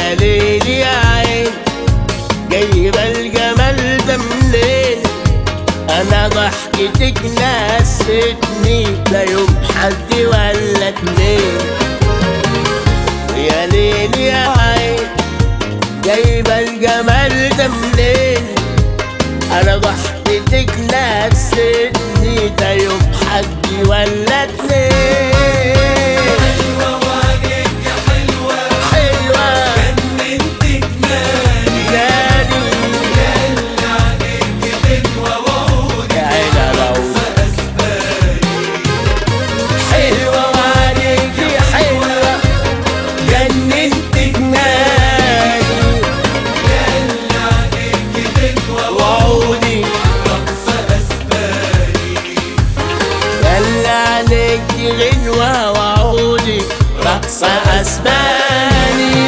يا ليل يا عين جايبة الجمال ده منين انا ضحكتك نستني لا يوم حد ولا اتنين يا ليل يا عين جايبة الجمال ده منين انا ضحكتك نستني لا يوم حد ولا اتنين حلوة وعليك يا حلوة حلوة جننتك مالي جاني اللي عليك حلوة وعودك يا عين على عود أسباني حلوة وعليكي حلوة جننتك نادي اللي عليك حلوة وعودي رقص أسباني يلا عليكي غنوة وعودي رقصة أسباني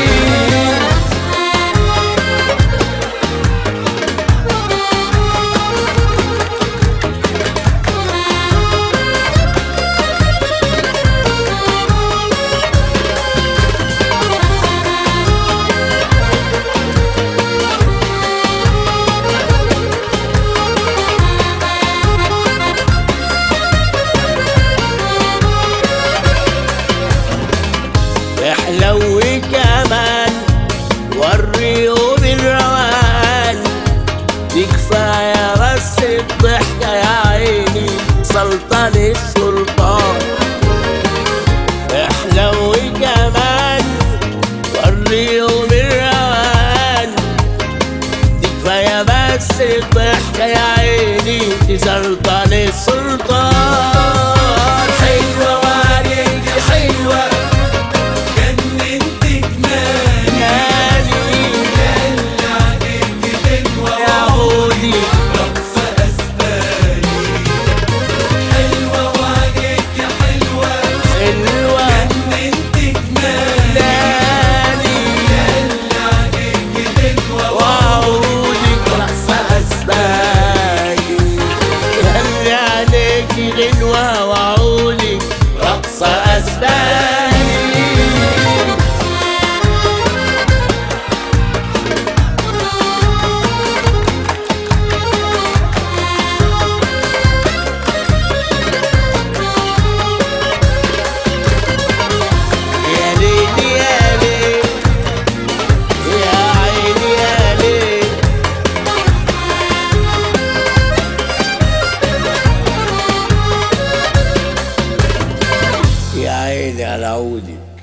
احلو كمان وريهم الروان دي كفاية بس الضحكة يا عيني سلطان السلطان احلو كمان وريهم الروان دي كفاية بس الضحكة يا عيني دي سلطان السلطان حلوة وعليك حلوة جننتك مالي نادي اللي عليك حلوة يا عودي رقص أسباني حلوة وعليك يا حلوة حلوة جننتك مالي نادي اللي عليك حلوة وعودي رقصة أسباني يهلي عليكي غنوة وعودي رقصة أسباني يا ليل يا ليل يا عيني يا ليل يا عيني على عودي